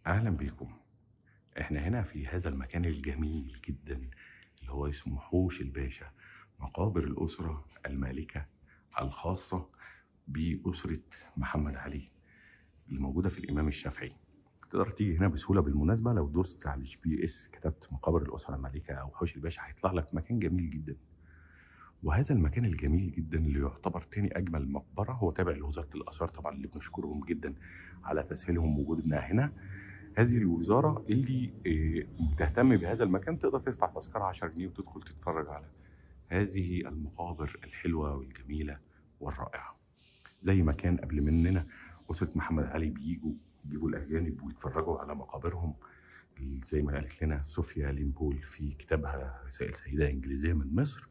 أهلا بيكم احنا هنا في هذا المكان الجميل جدا اللي هو اسمه حوش الباشا مقابر الأسرة المالكة الخاصة بأسرة محمد علي اللي موجودة في الإمام الشافعي تقدر تيجي هنا بسهولة بالمناسبة لو دوست على الجي بي اس كتبت مقابر الأسرة المالكة أو حوش الباشا هيطلع لك مكان جميل جدا وهذا المكان الجميل جدا اللي يعتبر تاني أجمل مقبرة هو تابع لوزارة الآثار طبعا اللي بنشكرهم جدا على تسهيلهم وجودنا هنا هذه الوزارة اللي آه، بتهتم بهذا المكان تقدر تدفع تذكرة 10 جنيه وتدخل تتفرج على هذه المقابر الحلوة والجميلة والرائعة زي ما كان قبل مننا أسرة محمد علي بيجوا يجيبوا الأجانب ويتفرجوا على مقابرهم زي ما قالت لنا صوفيا ليمبول في كتابها رسائل سيدة إنجليزية من مصر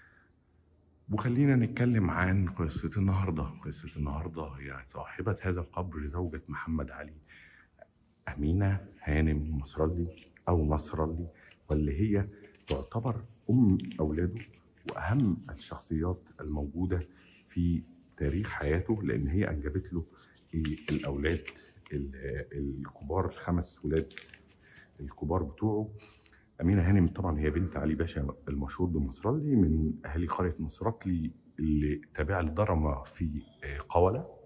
وخلينا نتكلم عن قصة النهاردة قصة النهاردة هي صاحبة هذا القبر زوجة محمد علي أمينة هانم نصرالي أو نصرالي واللي هي تعتبر أم أولاده وأهم الشخصيات الموجودة في تاريخ حياته لأن هي أنجبت له الأولاد ال- الكبار الخمس ولاد الكبار بتوعه أمينة هانم طبعا هي بنت علي باشا المشهور بمصرالي من أهالي قرية مصراتلي اللي تابعة لضرمة في آه، قولة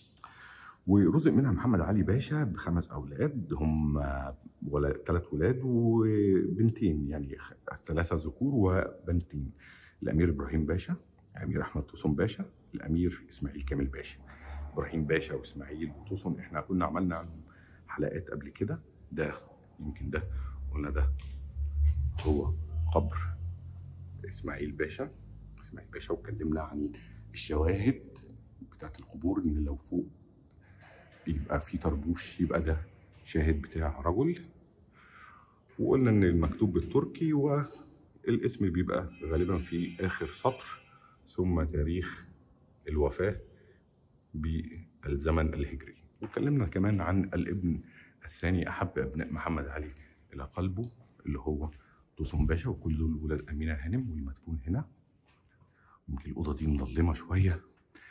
ورزق منها محمد علي باشا بخمس أولاد هم ولا ثلاث ولاد وبنتين يعني خ- ثلاثة ذكور وبنتين الأمير إبراهيم باشا الأمير أحمد توسن باشا الأمير إسماعيل كامل باشا إبراهيم باشا وإسماعيل وتوسن إحنا كنا عملنا عنهم حلقات قبل كده ده يمكن ده قلنا ده هو قبر اسماعيل باشا اسماعيل باشا واتكلمنا عن الشواهد بتاعت القبور ان لو فوق بيبقى في طربوش يبقى ده شاهد بتاع رجل وقلنا ان المكتوب بالتركي والاسم بيبقى غالبا في اخر سطر ثم تاريخ الوفاه بالزمن الهجري واتكلمنا كمان عن الابن الثاني احب ابناء محمد علي الى قلبه اللي هو توسن باشا وكل دول ولاد امينه هانم والمدفون هنا يمكن الاوضه دي مظلمه شويه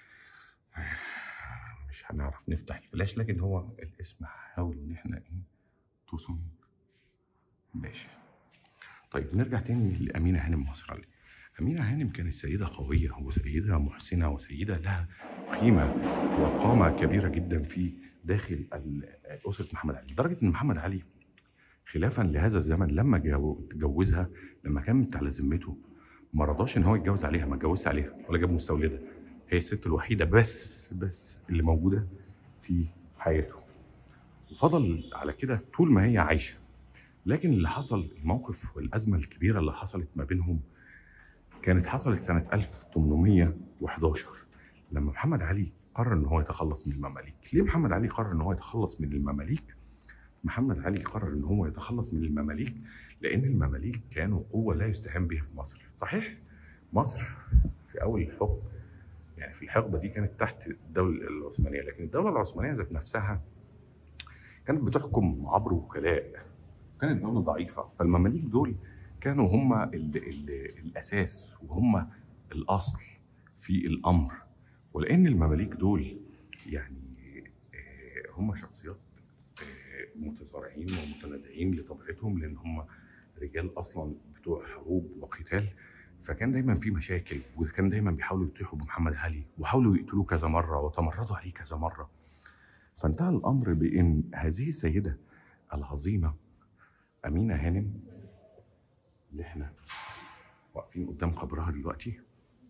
مش هنعرف نفتح الفلاش لكن هو الاسم هحاول ان احنا ايه توسن باشا طيب نرجع تاني لامينه هانم مصرالي امينه هانم كانت سيده قويه وسيده محسنه وسيده لها قيمه وقامه كبيره جدا في داخل ال- اسره محمد علي لدرجه ان محمد علي خلافا لهذا الزمن لما جو- اتجوزها لما كانت على ذمته ما رضاش ان هو يتجوز عليها ما اتجوزش عليها ولا جاب مستولده هي الست الوحيده بس بس اللي موجوده في حياته وفضل على كده طول ما هي عايشه لكن اللي حصل الموقف والازمه الكبيره اللي حصلت ما بينهم كانت حصلت سنه 1811 لما محمد علي قرر ان هو يتخلص من المماليك ليه محمد علي قرر ان هو يتخلص من المماليك محمد علي قرر ان هو يتخلص من المماليك لان المماليك كانوا قوه لا يستهان بها في مصر صحيح مصر في اول الحكم يعني في الحقبه دي كانت تحت الدوله العثمانيه لكن الدوله العثمانيه ذات نفسها كانت بتحكم عبر وكلاء كانت دوله ضعيفه فالمماليك دول كانوا هم ال ال الاساس وهم الاصل في الامر ولان المماليك دول يعني آه، هم شخصيات آه، متصارعين ومتنازعين لطبيعتهم لان هم رجال اصلا بتوع حروب وقتال فكان دايما في مشاكل وكان دايما بيحاولوا يطيحوا بمحمد علي وحاولوا يقتلوه كذا مره وتمردوا عليه كذا مره فانتهى الامر بان هذه السيده العظيمه امينه هانم اللي احنا واقفين قدام قبرها دلوقتي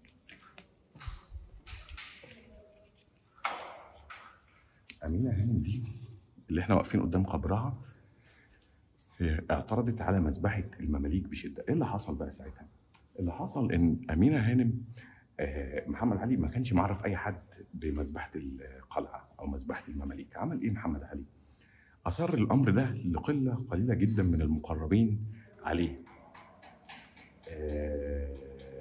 امينه هانم دي اللي احنا واقفين قدام قبرها هي اعترضت على مذبحه المماليك بشده ايه اللي حصل بقى ساعتها اللي حصل ان امينه هانم آه، محمد علي ما كانش معرف اي حد بمذبحه القلعه او مذبحه المماليك عمل ايه محمد علي اصر الامر ده لقله قليله جدا من المقربين عليه آه،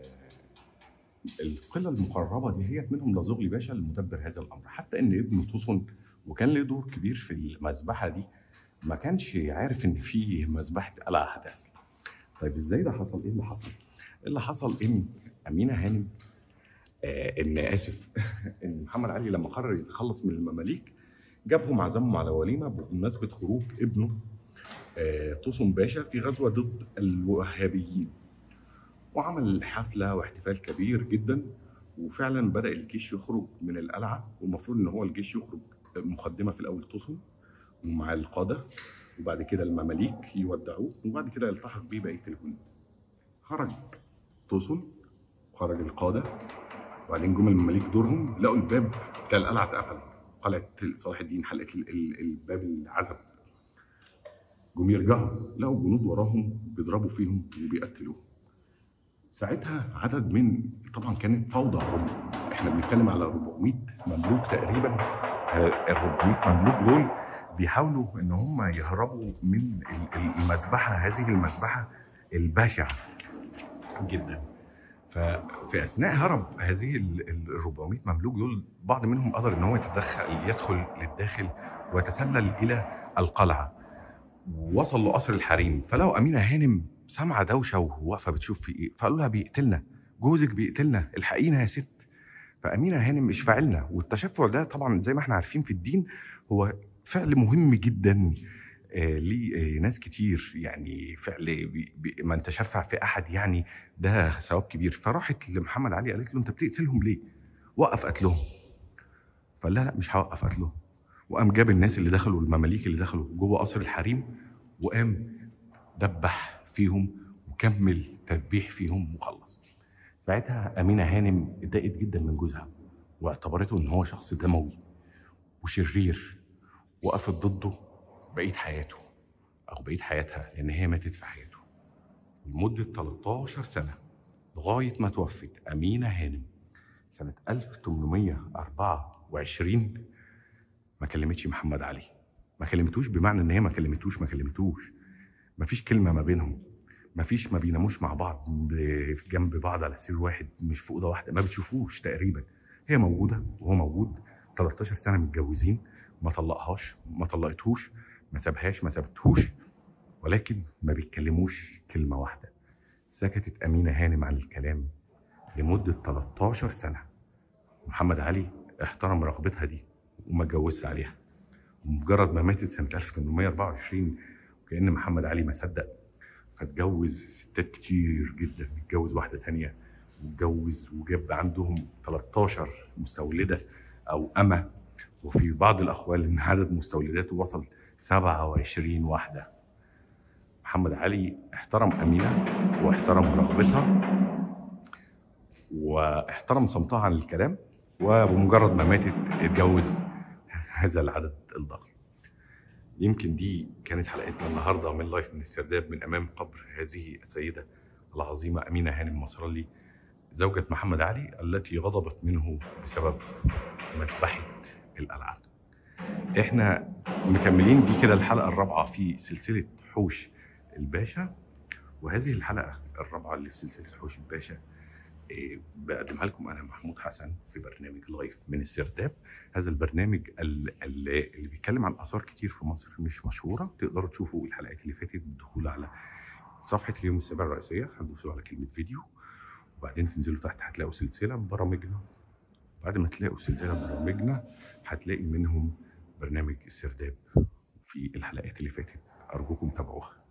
القله المقربه دي هي منهم لزغلي باشا المدبر هذا الامر حتى ان ابنه توسن وكان له دور كبير في المذبحه دي ما كانش عارف ان في مذبحه قلعه هتحصل طيب ازاي ده حصل ايه اللي حصل اللي حصل ان امينه هانم آه ان اسف ان محمد علي لما قرر يتخلص من المماليك جابهم عزمهم على وليمه بمناسبه خروج ابنه آه، طوسم باشا في غزوه ضد الوهابيين وعمل حفله واحتفال كبير جدا وفعلا بدا الجيش يخرج من القلعه والمفروض ان هو الجيش يخرج مقدمه في الاول طوسم ومع القاده وبعد كده المماليك يودعوه وبعد كده يلتحق بيه بقيه الجنود خرج طوسم خرج القاده وبعدين جم المماليك دورهم لقوا الباب بتاع القلعه اتقفل قلعه صلاح الدين حلقه ال- ال- الباب العزب جم يرجعوا لقوا الجنود وراهم بيضربوا فيهم وبيقتلوهم ساعتها عدد من طبعا كانت فوضى احنا بنتكلم على 400 مملوك تقريبا ال 400 مملوك دول بيحاولوا ان هم يهربوا من ال- ال- المذبحه هذه المذبحه البشعه جدا ففي اثناء هرب هذه ال ال 400 مملوك دول بعض منهم قدر ان هو يتدخل يدخل للداخل ويتسلل الى القلعه وصل لقصر الحريم فلقوا امينه هانم سامعه دوشه وهو واقفه بتشوف في ايه فقالوا لها بيقتلنا جوزك بيقتلنا الحقينا يا ست فامينه هانم مش فاعلنا والتشفع ده طبعا زي ما احنا عارفين في الدين هو فعل مهم جدا آه، لناس كتير يعني فعل بي- بي- من تشفع في احد يعني ده ثواب كبير فراحت لمحمد علي قالت له انت بتقتلهم ليه؟ وقف قتلهم فقال لها لا مش هوقف قتلهم وقام جاب الناس اللي دخلوا المماليك اللي دخلوا جوه قصر الحريم وقام دبح فيهم وكمل تذبيح فيهم وخلص ساعتها امينه هانم اتضايقت جدا من جوزها واعتبرته ان هو شخص دموي وشرير وقفت ضده بقيه حياته او بقيه حياتها لان هي ماتت في حياته لمده 13 سنه لغايه ما توفت امينه هانم سنه 1824 ما كلمتش محمد علي ما كلمتوش بمعنى ان هي ما كلمتوش ما كلمتوش ما فيش كلمه ما بينهم ما فيش ما بيناموش مع بعض ب- جنب بعض على سرير واحد مش في اوضه واحده ما بتشوفوش تقريبا هي موجوده وهو موجود 13 سنه متجوزين ما طلقهاش ما طلقتهوش ما سابهاش ما سابتهوش ولكن ما بيتكلموش كلمه واحده سكتت امينه هانم عن الكلام لمده 13 سنه محمد علي احترم رغبتها دي وما اتجوزش عليها ومجرد ما ماتت سنه 1824 وكأن محمد علي ما صدق فاتجوز ستات كتير جدا اتجوز واحده تانية واتجوز وجاب عندهم 13 مستولده او امه وفي بعض الاقوال ان عدد مستولداته وصل 27 واحده محمد علي احترم امينه واحترم رغبتها واحترم صمتها عن الكلام وبمجرد ما ماتت اتجوز هذا العدد الضخم يمكن دي كانت حلقتنا النهارده من لايف من السرداب من امام قبر هذه السيده العظيمه امينه هانم مصرلي زوجة محمد علي التي غضبت منه بسبب مذبحة القلعة. احنا مكملين دي كده الحلقة الرابعة في سلسلة حوش الباشا وهذه الحلقة الرابعة اللي في سلسلة حوش الباشا إيه، بقدمها لكم انا محمود حسن في برنامج لايف من السرداب هذا البرنامج ال- ال- اللي بيتكلم عن اثار كتير في مصر مش مشهوره تقدروا تشوفوا الحلقات اللي فاتت بالدخول على صفحه اليوم السابع الرئيسيه هتدوسوا على كلمه فيديو وبعدين تنزلوا تحت هتلاقوا سلسله ببرامجنا بعد ما تلاقوا سلسله ببرامجنا هتلاقي منهم برنامج السرداب في الحلقات اللي فاتت ارجوكم تابعوها